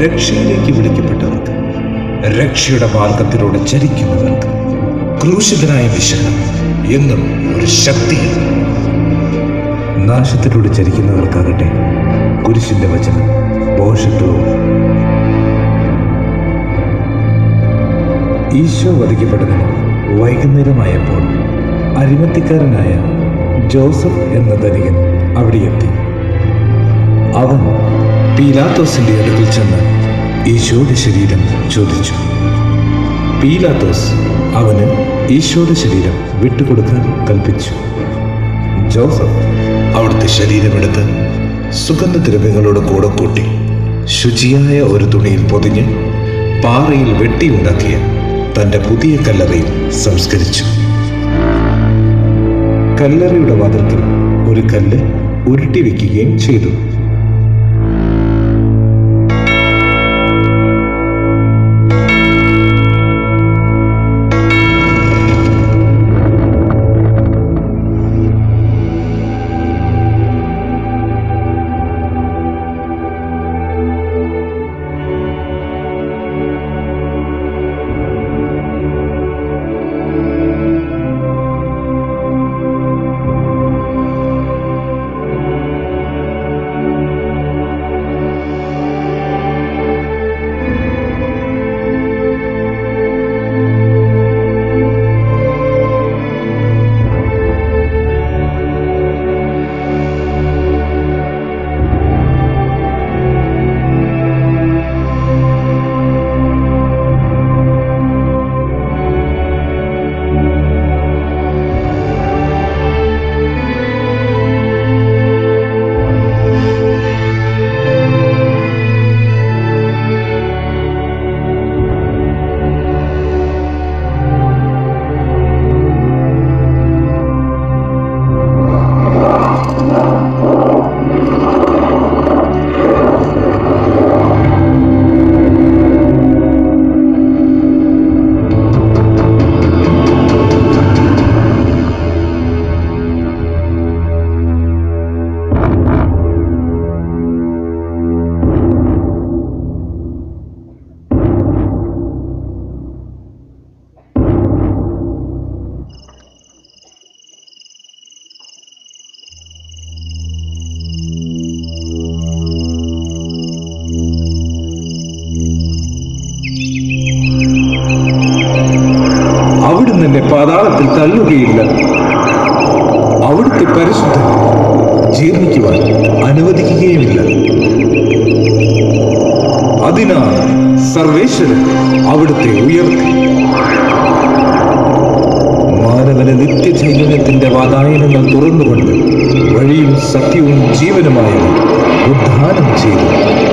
രക്ഷയിലേക്ക് വിളിക്കപ്പെട്ടവർക്ക് രക്ഷയുടെ മാർഗത്തിലൂടെ ചരിക്കുന്നവർക്ക് ക്രൂശിതനായ വിശകലം എന്നും ഒരു ശക്തിയാണ് നാശത്തിലൂടെ ചരിക്കുന്നവർക്കാകട്ടെ കുരിശിന്റെ വചനം പോഷത്വവും ഈശോ വധിക്കപ്പെടുന്നതിന് വൈകുന്നേരമായപ്പോൾ അരിമത്തിക്കാരനായ ജോസഫ് എന്ന ധനികൻ അവിടെ എത്തി അവൻ പീലാത്തോസിന്റെ അടുക്കൽ ചെന്ന് ഈശോയുടെ ശരീരം ചോദിച്ചു പീലാത്തോസ് അവന് ഈശോയുടെ ശരീരം വിട്ടുകൊടുക്കാൻ കൽപ്പിച്ചു ജോസഫ് അവിടുത്തെ ശരീരമെടുത്ത് സുഗന്ധദ്രവ്യങ്ങളോട് കൂടെ കൂട്ടി ശുചിയായ ഒരു തുണിയിൽ പൊതിഞ്ഞ് പാറയിൽ വെട്ടിയുണ്ടാക്കിയ തന്റെ പുതിയ കല്ലറയിൽ സംസ്കരിച്ചു കല്ലറയുടെ വാതിൽക്കൽ ഒരു കല്ല് ഉരുട്ടി വെക്കുകയും ചെയ്തു അവിടുന്ന് എന്നെ പാതാളത്തിൽ തള്ളുകയില്ല അവിടുത്തെ പരിശുദ്ധ ജീർണിക്കുവാൻ അനുവദിക്കുകയുമില്ല അതിനാൽ സർവേശ്വരൻ അവിടുത്തെ ഉയർത്തി മാനവന് നിത്യചൈതന്യത്തിന്റെ വാതായനങ്ങൾ തുറന്നുകൊണ്ട് വഴിയും സത്യവും ജീവനുമായവൻ ഉദ്ധാനം ചെയ്തു